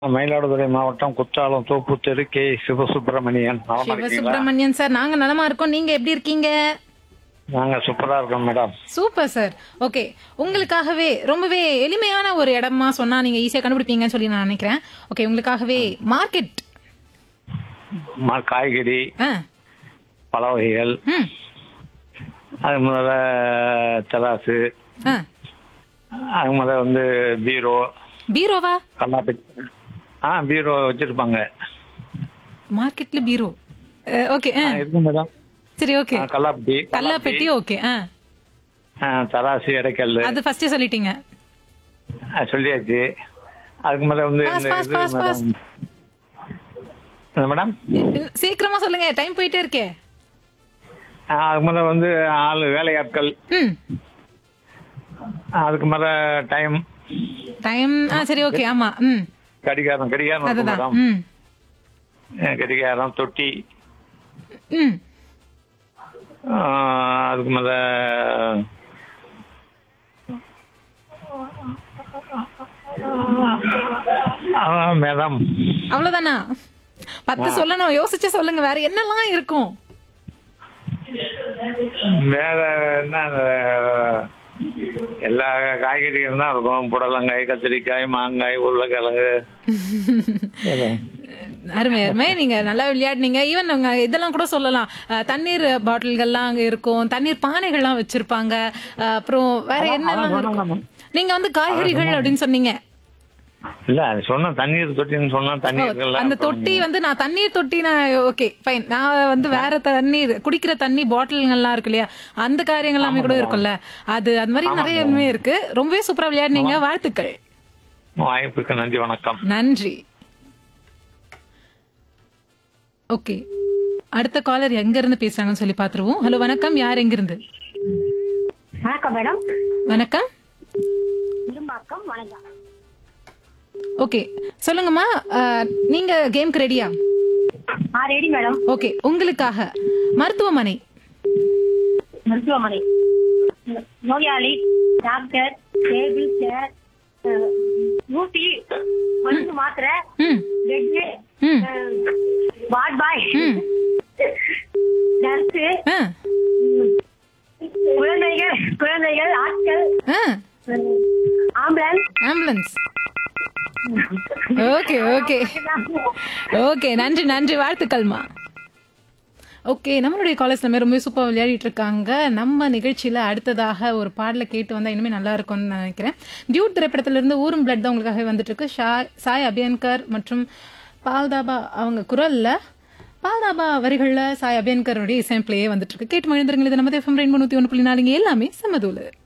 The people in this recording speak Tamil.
மயிலாடுதுறை மாவட்டம் குற்றாலம் தோப்பு தெரு கே சிவசுப்பிரமணியன் நலமா இருக்கீங்களா சிவசுப்பிரமணியன் சார் நாங்க நலமா இருக்கோம் நீங்க எப்படி இருக்கீங்க நாங்க சூப்பரா இருக்கோம் மேடம் சூப்பர் சார் ஓகே உங்களுக்காகவே ரொம்பவே எளிமையான ஒரு இடமா சொன்னா நீங்க ஈஸியா கண்டுபிடிப்பீங்கன்னு சொல்லி நான் நினைக்கிறேன் ஓகே உங்களுக்காகவே மார்க்கெட் ம- காய்கறி ஆ பழ வகைகள் ம் அது முதல்ல தராசு ஆ அது முதல்ல வந்து பீரோ பீரோவா கல்லாப்பெட்டி ஆ பீரோ வச்சிருப்பாங்க மார்க்கெட்ல பீரோ ஓகே ஆ ஆ, இருக்கு மேடம் சரி ஓகே ஆ, கல்லாப்பெட்டி கல்லாப்பெட்டி ஓகே ஆ ஆ, தராசு இடைக்கல் அது ஃபர்ஸ்டே சொல்லிட்டீங்க சொல்லியாச்சு அதுக்கு மேல வந்து Pass, இந்த pass, இது pass, pass. மேடம் என்ன மேடம் சீக்கிரமா சொல்லுங்க டைம் போயிட்டே இருக்கே ஆ, அதுக்கு மேல வந்து ஆளு வேலையாட்கள் ம் ஆ, அதுக்கு மேல டைம் டைம் ஆ சரி ஓகே ஆமா ம் கடிகாரம் கடிகாரம் இருக்கு அதுதான் மேடம் ம் ஆ, கடிகாரம் தொட்டி ம் ஆ, அதுக்கு மேல ஆ, மேடம் அவ்வளவுதானா பத்து சொல்லணும் யோசிச்சு சொல்லுங்க வேற என்னெல்லாம் இருக்கும் வேற என்ன அந்த, எல்லா காய்கறிகளும் தான் இருக்கும் புடலங்காய் கத்திரிக்காய் மாங்காய் உருளைக்கிழங்கு அருமை அருமை நீங்க நல்லா விளையாடுனீங்க ஈவன் உங்க இதெல்லாம் கூட சொல்லலாம் அஹ், தண்ணீர் பாட்டில்கள்லாம் அங்க இருக்கும் தண்ணீர் பானைகள்லாம் வச்சிருப்பாங்க அஹ், அப்புறம் வேற என்னெல்லாம் இருக்கும் நீங்க வந்து காய்கறிகள் அப்படின்னு சொன்னீங்க இல்ல அது சொன்ன தண்ணீர் தொட்டின்னு சொன்னா ஓ, தண்ணீர் அந்த தொட்டி வந்து நான் தண்ணீர் தொட்டி நான் ஓகே ஃபைன் நான் வந்து வேற தண்ணீர் குடிக்கிற தண்ணி பாட்டில்கள்லாம் இருக்கு இல்லையா அந்த காரியங்கள் எல்லாமே கூட இருக்கும்ல அது அது மாதிரி நிறையவே இருக்கு ரொம்பவே சூப்பரா விளையாடுனீங்க வாழ்த்துக்கள் வாய்ப்புக்கு நன்றி வணக்கம் நன்றி ஓகே அடுத்த காலர் எங்க இருந்து பேசுறாங்கன்னு சொல்லி பாத்துருவோம் ஹலோ வணக்கம் யார் எங்க இருந்து வணக்கம் மேடம் வணக்கம் இரும்பாக்கம் வணக்கம் ஓகே சொல்லுங்கம்மா அஹ், நீங்க கேம்க்கு ரெடியா ஆ ரெடி மேடம் ஓகே உங்களுக்காக மருத்துவமனை மருத்துவமனை நோயாளி டாக்டர் டேபிள் சேர் அஹ், ஊசி மருந்து மாத்திரை ம் பெட்டு ம் வார்ட் பாய் ம் நர்ஸு ஆ குழந்தைகள் குழந்தைகள் ஆட்கள் ஆ ambulance ambulance okay okay okay நன்றி நன்றி வாழ்த்துக்கள்மா ஓகே நம்மளுடைய காலேஜ் நம்ம ரொம்ப சூப்பர் விளையாடிட்டு இருக்காங்க நம்ம நிகழ்ச்சியில அடுத்ததாக ஒரு பாடலை கேட்டு வந்தா இனிமே நல்லா இருக்கும்னு நான் நினைக்கிறேன் டியூட் திரைப்படத்திலிருந்து ஊரும் பிளட் தான் உங்களுக்காக வந்துட்டு இருக்கு ஷாய் சாய் அபியன்கர் மற்றும் பால்தாபா அவங்க குரல்ல பால்தாபா வரிகள்ல சாய் அபியன்கருடைய இசைப்பிலேயே வந்துட்டு இருக்கு கேட்டு மகிழ்ந்துருங்க இது நம்ம எஃப்எம் ரெண்டு நூத்தி ஒன்று புள்ளி நாலுங்க எல்லாமே சமதூலு